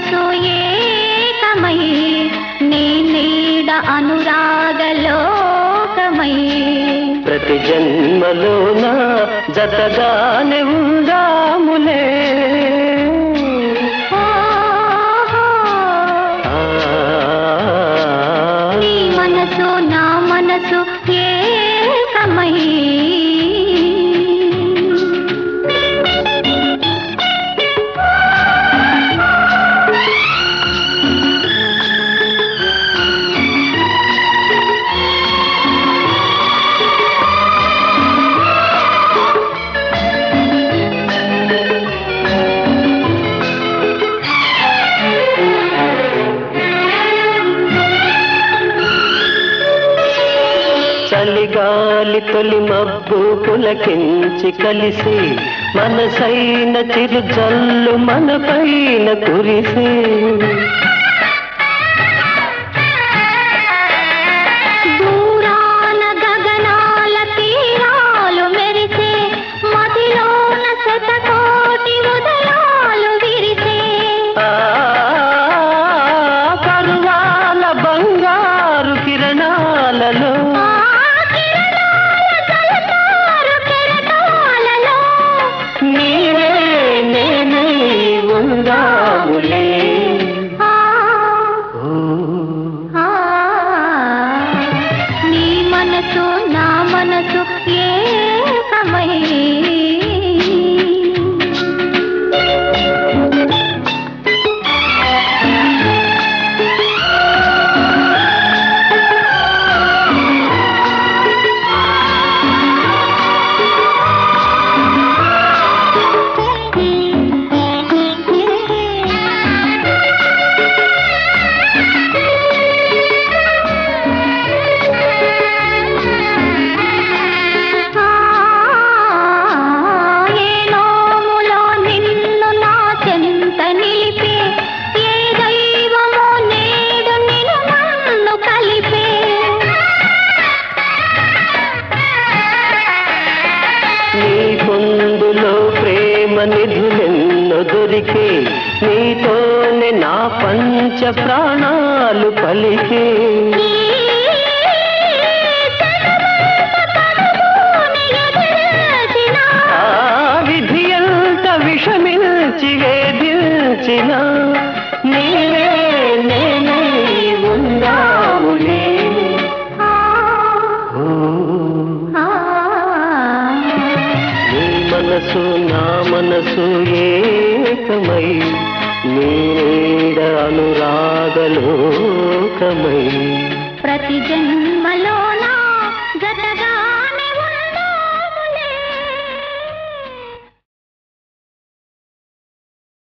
మనసు ఏకమై నీ నీడ అనురాగలోకమై ప్రతి జన్మలోన జతగానే ఉందాములే ఓహో, ఆ, నీ మనసు నా మనసు ఏకమై చలిగాలి తొలి మబ్బు పులకించి కలిసి మనసైన చిరు జల్లు మన పైన కురిసి దూరాన గగనాల తీరాలు మెరిసే మదిలోన శతకోటి ఉదయాలు విరిసే ఆ, పరువాల బంగారు కిరణాలలో ఆ కిరణాల జలతారు కెరటాలలో నీవే నేనే ఉందాములే ఆ, ఓ, ఆ, నీ మనసు నా మనసు ఏకమై ఏ నోములో నిన్ను నా చెంత నిలిపే ఏ దైవమో నేడు నిన్ను నన్ను కలిపే నీ పొందులో ప్రేమ నిధులెన్నో దొరికే నీతోనే నా పంచ ప్రాణాలు పలికే ఈ జగమంత తనువుని ఎదిరించిన ఆ విధి ఎంత విషమిల్చి వేధించిన నీవే నేనే ఉందాములే ఆ, ఓ, ఆ, నీ మనసు నా మనసు ఏకమై నీడ అనురాగలోకమై ప్రతి జన్మలో